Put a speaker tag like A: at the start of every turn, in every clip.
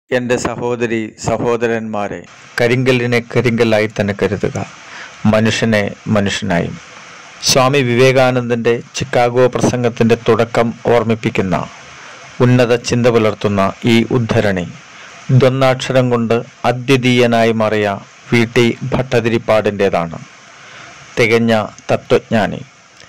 A: എൻ്റെ സഹോദരി സഹോദരന്മാരെ കരിങ്കല്ലിനെ കരിങ്കല്ലായി തന്നെ കരുതുക മനുഷ്യനെ മനുഷ്യനായും സ്വാമി വിവേകാനന്ദൻ്റെ ചിക്കാഗോ പ്രസംഗത്തിൻ്റെ തുടക്കം ഓർമ്മിപ്പിക്കുന്ന ഉന്നത ചിന്ത പുലർത്തുന്ന ഈ ഉദ്ധരണി ദ്വന്നാക്ഷരം കൊണ്ട് അദ്വിതീയനായി മാറിയ വി ടി ഭട്ടതിരിപ്പാടിൻ്റേതാണ് തികഞ്ഞ തത്വജ്ഞാനി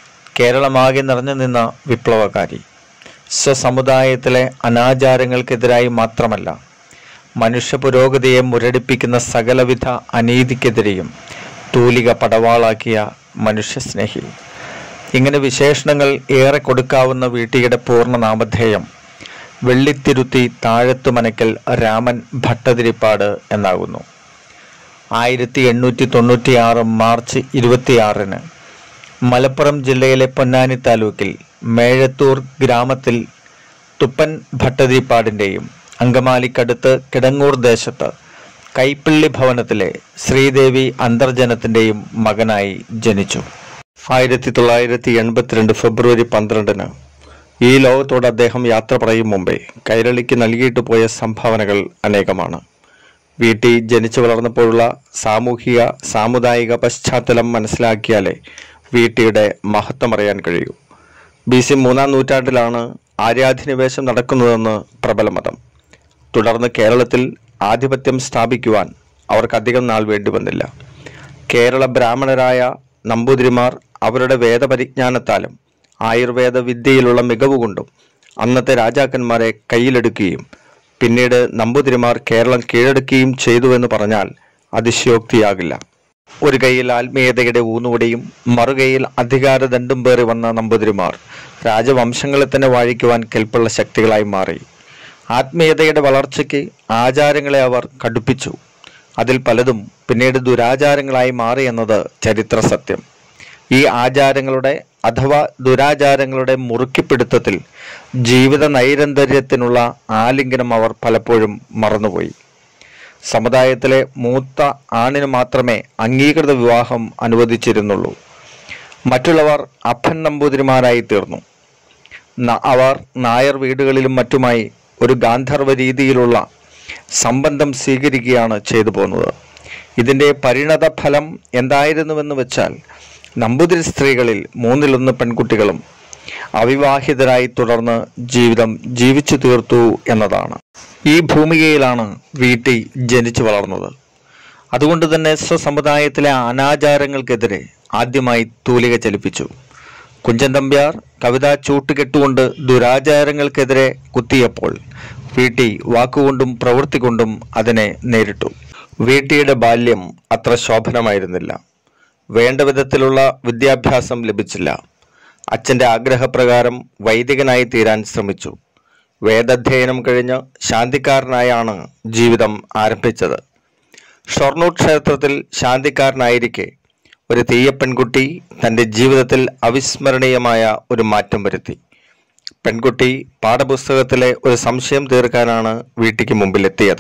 A: കേരളമാകെ നിറഞ്ഞു നിന്ന വിപ്ലവകാരി സ്വസമുദായത്തിലെ അനാചാരങ്ങൾക്കെതിരായി മാത്രമല്ല മനുഷ്യ പുരോഗതിയെ മുരടിപ്പിക്കുന്ന സകലവിധ അനീതിക്കെതിരെയും തൂലിക പടവാളാക്കിയ മനുഷ്യസ്നേഹി ഇങ്ങനെ വിശേഷണങ്ങൾ ഏറെ കൊടുക്കാവുന്ന വീട്ടിയുടെ പൂർണ്ണ നാമധേയം വെള്ളിത്തിരുത്തി താഴത്തുമനക്കൽ രാമൻ ഭട്ടതിരിപ്പാട് എന്നാകുന്നു ആയിരത്തി എണ്ണൂറ്റി തൊണ്ണൂറ്റി ആറ് മാർച്ച് ഇരുപത്തിയാറിന് മലപ്പുറം ജില്ലയിലെ പൊന്നാനി താലൂക്കിൽ മേഴത്തൂർ ഗ്രാമത്തിൽ തുപ്പൻ ഭട്ടതിരിപ്പാടിൻ്റെയും അങ്കമാലിക്കടുത്ത് കിടങ്ങൂർ ദേശത്ത് കൈപ്പിള്ളി ഭവനത്തിലെ ശ്രീദേവി അന്തർജനത്തിൻ്റെയും മകനായി ജനിച്ചു ആയിരത്തി തൊള്ളായിരത്തി എൺപത്തിരണ്ട് ഫെബ്രുവരി പന്ത്രണ്ടിന് ഈ ലോകത്തോട് അദ്ദേഹം യാത്ര പറയും മുമ്പേ കൈരളിക്ക് നൽകിയിട്ട് പോയ സംഭാവനകൾ അനേകമാണ് വീട്ടിൽ ജനിച്ചു വളർന്നപ്പോഴുള്ള സാമൂഹിക സാമുദായിക പശ്ചാത്തലം മനസ്സിലാക്കിയാലേ വീട്ടിയുടെ മഹത്വം അറിയാൻ കഴിയൂ ബി സി മൂന്നാം നൂറ്റാണ്ടിലാണ് ആര്യാധിനിവേശം നടക്കുന്നതെന്ന് പ്രബലമതം തുടർന്ന് കേരളത്തിൽ ആധിപത്യം സ്ഥാപിക്കുവാൻ അവർക്കധികം നാൾ വേണ്ടി വന്നില്ല കേരള ബ്രാഹ്മണരായ നമ്പൂതിരിമാർ അവരുടെ വേദപരിജ്ഞാനത്താലും ആയുർവേദ വിദ്യയിലുള്ള മികവ് കൊണ്ടും അന്നത്തെ രാജാക്കന്മാരെ കയ്യിലെടുക്കുകയും പിന്നീട് നമ്പൂതിരിമാർ കേരളം കീഴടക്കുകയും ചെയ്തു എന്ന് പറഞ്ഞാൽ അതിശയോക്തിയാകില്ല ഒരു കൈയിൽ ആത്മീയതയുടെ ഊന്നുകൂടിയും മറുകൈയിൽ അധികാര ദണ്ടും പേറി വന്ന നമ്പൂതിരിമാർ രാജവംശങ്ങളെ തന്നെ വാഴിക്കുവാൻ കെൽപ്പുള്ള ശക്തികളായി മാറി ആത്മീയതയുടെ വളർച്ചയ്ക്ക് ആചാരങ്ങളെ അവർ കടുപ്പിച്ചു അതിൽ പലതും പിന്നീട് ദുരാചാരങ്ങളായി മാറി എന്നത് ചരിത്ര സത്യം ഈ ആചാരങ്ങളുടെ അഥവാ ദുരാചാരങ്ങളുടെ മുറുക്കിപ്പിടുത്തത്തിൽ ജീവിത നൈരന്തര്യത്തിനുള്ള ആലിംഗനം അവർ പലപ്പോഴും മറന്നുപോയി സമുദായത്തിലെ മൂത്ത ആണിന് മാത്രമേ അംഗീകൃത വിവാഹം അനുവദിച്ചിരുന്നുള്ളൂ മറ്റുള്ളവർ അപ്പൻ നമ്പൂതിരിമാരായി തീർന്നു ന- അവർ നായർ വീടുകളിലും മറ്റുമായി ഒരു ഗാന്ധർവ രീതിയിലുള്ള സംബന്ധം സ്വീകരിക്കുകയാണ് ചെയ്തു പോകുന്നത് ഇതിൻ്റെ പരിണത ഫലം എന്തായിരുന്നുവെന്ന് വെച്ചാൽ നമ്പൂതിരി സ്ത്രീകളിൽ മൂന്നിലൊന്ന് പെൺകുട്ടികളും അവിവാഹിതരായി തുടർന്ന് ജീവിതം ജീവിച്ചു തീർത്തു എന്നതാണ് ഈ ഭൂമികയിലാണ് വീട്ടി ജനിച്ചു വളർന്നത് അതുകൊണ്ട് തന്നെ സ്വസമുദായത്തിലെ അനാചാരങ്ങൾക്കെതിരെ ആദ്യമായി തൂലിക ചലിപ്പിച്ചു കുഞ്ചൻ തമ്പ്യാർ കവിതാ ചൂട്ടുകെട്ടുകൊണ്ട് ദുരാചാരങ്ങൾക്കെതിരെ കുത്തിയപ്പോൾ വീട്ടി വാക്കുകൊണ്ടും പ്രവൃത്തി കൊണ്ടും അതിനെ നേരിട്ടു വീട്ടിയുടെ ബാല്യം അത്ര ശോഭനമായിരുന്നില്ല വേണ്ട വിധത്തിലുള്ള വിദ്യാഭ്യാസം ലഭിച്ചില്ല അച്ഛൻ്റെ ആഗ്രഹപ്രകാരം വൈദികനായി തീരാൻ ശ്രമിച്ചു വേദാധ്യയനം കഴിഞ്ഞ് ശാന്തിക്കാരനായാണ് ജീവിതം ആരംഭിച്ചത് ഷൊർണൂർ ക്ഷേത്രത്തിൽ ശാന്തിക്കാരനായിരിക്കെ ഒരു തീയ പെൺകുട്ടി തൻ്റെ ജീവിതത്തിൽ അവിസ്മരണീയമായ ഒരു മാറ്റം വരുത്തി പെൺകുട്ടി പാഠപുസ്തകത്തിലെ ഒരു സംശയം തീർക്കാനാണ് വീട്ടിക്ക് മുമ്പിലെത്തിയത്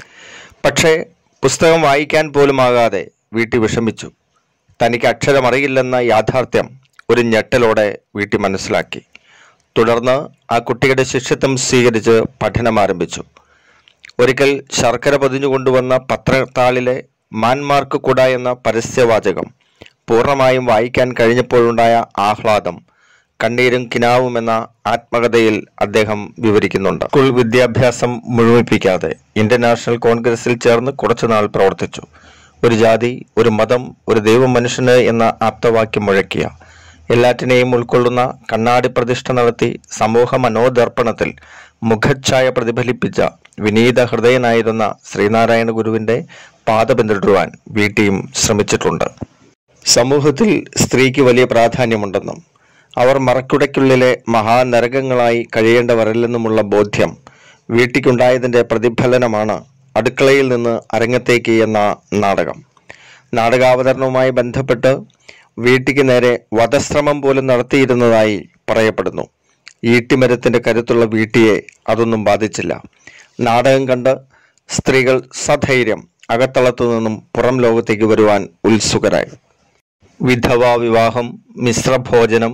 A: പക്ഷേ പുസ്തകം വായിക്കാൻ പോലുമാകാതെ വീട്ടി വിഷമിച്ചു തനിക്ക് അക്ഷരം അറിയില്ലെന്ന യാഥാർത്ഥ്യം ഒരു ഞെട്ടലോടെ വീട്ടി മനസ്സിലാക്കി തുടർന്ന് ആ കുട്ടിയുടെ ശിഷ്യത്വം സ്വീകരിച്ച് പഠനം ആരംഭിച്ചു ഒരിക്കൽ ശർക്കര പൊതിഞ്ഞു കൊണ്ടുവന്ന പത്രത്താളിലെ മാൻമാർക്ക് കുട എന്ന പരസ്യവാചകം പൂർണ്ണമായും വായിക്കാൻ കഴിഞ്ഞപ്പോഴുണ്ടായ ആഹ്ലാദം കണ്ണീരും കിനാവും എന്ന ആത്മകഥയിൽ അദ്ദേഹം വിവരിക്കുന്നുണ്ട് സ്കൂൾ വിദ്യാഭ്യാസം മുഴുമിപ്പിക്കാതെ ഇന്ത്യൻ നാഷണൽ കോൺഗ്രസിൽ ചേർന്ന് കുറച്ചുനാൾ പ്രവർത്തിച്ചു ഒരു ജാതി ഒരു മതം ഒരു ദൈവം മനുഷ്യന് എന്ന ആപ്തവാക്യം മുഴക്കിയ എല്ലാറ്റിനെയും ഉൾക്കൊള്ളുന്ന കണ്ണാടി പ്രതിഷ്ഠ നടത്തി സമൂഹ മനോദർപ്പണത്തിൽ മുഖച്ഛായ പ്രതിഫലിപ്പിച്ച വിനീത ഹൃദയനായിരുന്ന ശ്രീനാരായണ ഗുരുവിന്റെ പാത പിന്തുടരുവാൻ വീട്ടിയും ശ്രമിച്ചിട്ടുണ്ട് സമൂഹത്തിൽ സ്ത്രീക്ക് വലിയ പ്രാധാന്യമുണ്ടെന്നും അവർ മറക്കുടയ്ക്കുള്ളിലെ മഹാനരകങ്ങളായി കഴിയേണ്ടവരല്ലെന്നുമുള്ള ബോധ്യം വീട്ടിക്കുണ്ടായതിന്റെ പ്രതിഫലനമാണ് അടുക്കളയിൽ നിന്ന് അരങ്ങത്തേക്ക് എന്ന നാടകം നാടകാവതരണവുമായി ബന്ധപ്പെട്ട് വീട്ടിക്ക് നേരെ വധശ്രമം പോലും നടത്തിയിരുന്നതായി പറയപ്പെടുന്നു ഈട്ടിമരത്തിന്റെ കരുത്തുള്ള വീട്ടിയെ അതൊന്നും ബാധിച്ചില്ല നാടകം കണ്ട് സ്ത്രീകൾ സധൈര്യം അകത്തളത്തു നിന്നും പുറം ലോകത്തേക്ക് വരുവാൻ ഉത്സുകരായി വിധവാ വിവാഹം മിശ്രഭോജനം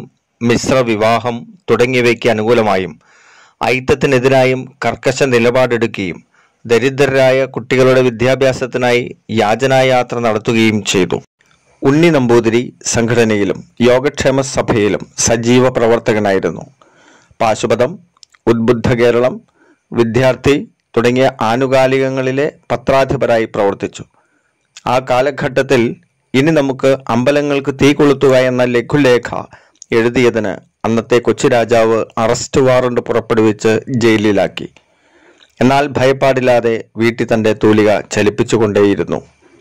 A: മിശ്രവിവാഹം തുടങ്ങിയവയ്ക്ക് അനുകൂലമായും ഐത്തത്തിനെതിരായും കർക്കശ നിലപാടെടുക്കുകയും ദരിദ്രരായ കുട്ടികളുടെ വിദ്യാഭ്യാസത്തിനായി യാചനായാത്ര നടത്തുകയും ചെയ്തു ഉണ്ണി നമ്പൂതിരി സംഘടനയിലും യോഗക്ഷേമ സഭയിലും സജീവ പ്രവർത്തകനായിരുന്നു പാശുപതം ഉദ്ബുദ്ധ കേരളം വിദ്യാർത്ഥി തുടങ്ങിയ ആനുകാലികങ്ങളിലെ പത്രാധിപരായി പ്രവർത്തിച്ചു ആ കാലഘട്ടത്തിൽ ഇനി നമുക്ക് അമ്പലങ്ങൾക്ക് തീ കൊളുത്തുക എന്ന ലഘുലേഖ എഴുതിയതിന് അന്നത്തെ കൊച്ചി രാജാവ് അറസ്റ്റ് വാറണ്ട് പുറപ്പെടുവിച്ച് ജയിലിലാക്കി എന്നാൽ ഭയപ്പാടില്ലാതെ വീട്ടിൽ തന്റെ തൂലിക ചലിപ്പിച്ചുകൊണ്ടേയിരുന്നു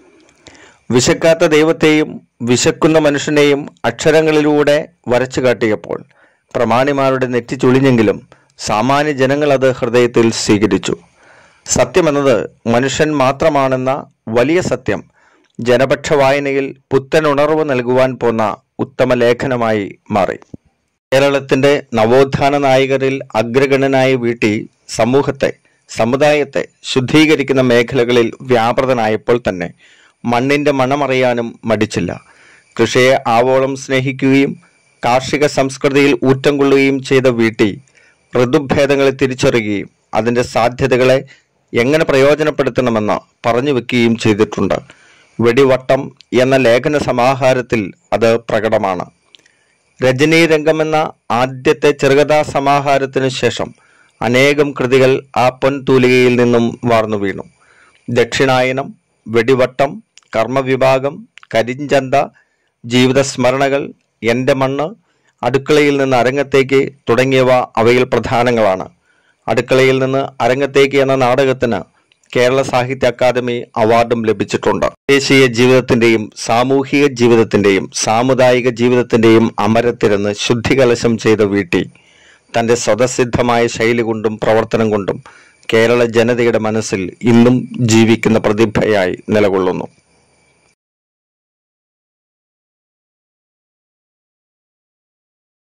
A: വിശക്കാത്ത ദൈവത്തെയും വിശക്കുന്ന മനുഷ്യനെയും അക്ഷരങ്ങളിലൂടെ വരച്ചു കാട്ടിയപ്പോൾ പ്രമാണിമാരുടെ നെറ്റി ചുളിഞ്ഞെങ്കിലും സാമാന്യ ജനങ്ങൾ അത് ഹൃദയത്തിൽ സ്വീകരിച്ചു സത്യമെന്നത് മനുഷ്യൻ മാത്രമാണെന്ന വലിയ സത്യം ജനപക്ഷ വായനയിൽ പുത്തൻ ഉണർവ് നൽകുവാൻ പോന്ന ഉത്തമ ലേഖനമായി മാറി കേരളത്തിന്റെ നവോത്ഥാന നായകരിൽ അഗ്രഗണ്യനായ വീട്ടി സമൂഹത്തെ സമുദായത്തെ ശുദ്ധീകരിക്കുന്ന മേഖലകളിൽ വ്യാപൃതനായപ്പോൾ തന്നെ മണ്ണിന്റെ മണമറിയാനും മടിച്ചില്ല കൃഷിയെ ആവോളം സ്നേഹിക്കുകയും കാർഷിക സംസ്കൃതിയിൽ ഊറ്റം കൊള്ളുകയും ചെയ്ത വീട്ടി ഋതുഭേദങ്ങളെ തിരിച്ചറിയുകയും അതിന്റെ സാധ്യതകളെ എങ്ങനെ പ്രയോജനപ്പെടുത്തണമെന്ന് പറഞ്ഞു വെക്കുകയും ചെയ്തിട്ടുണ്ട് വെടിവട്ടം എന്ന ലേഖന സമാഹാരത്തിൽ അത് പ്രകടമാണ് രജനീ രംഗമെന്ന ആദ്യത്തെ ചെറുകഥാ സമാഹാരത്തിനു ശേഷം അനേകം കൃതികൾ ആ പൊൻതൂലികയിൽ നിന്നും വാർന്നു വീണു ദക്ഷിണായനം വെടിവട്ടം കർമ്മവിഭാഗം കരിഞ്ചന്ത ജീവിതസ്മരണകൾ എൻ്റെ മണ്ണ് അടുക്കളയിൽ നിന്ന് അരങ്ങത്തേക്ക് തുടങ്ങിയവ അവയിൽ പ്രധാനങ്ങളാണ് അടുക്കളയിൽ നിന്ന് അരങ്ങത്തേക്ക് എന്ന നാടകത്തിന് കേരള സാഹിത്യ അക്കാദമി അവാർഡും ലഭിച്ചിട്ടുണ്ട് ദേശീയ ജീവിതത്തിന്റെയും സാമൂഹിക ജീവിതത്തിന്റെയും സാമുദായിക ജീവിതത്തിന്റെയും അമരത്തിരുന്ന് ശുദ്ധികലശം ചെയ്ത വീട്ടി തന്റെ സ്വതസിദ്ധമായ ശൈലി കൊണ്ടും പ്രവർത്തനം കൊണ്ടും കേരള ജനതയുടെ മനസ്സിൽ ഇന്നും ജീവിക്കുന്ന പ്രതിഭയായി നിലകൊള്ളുന്നു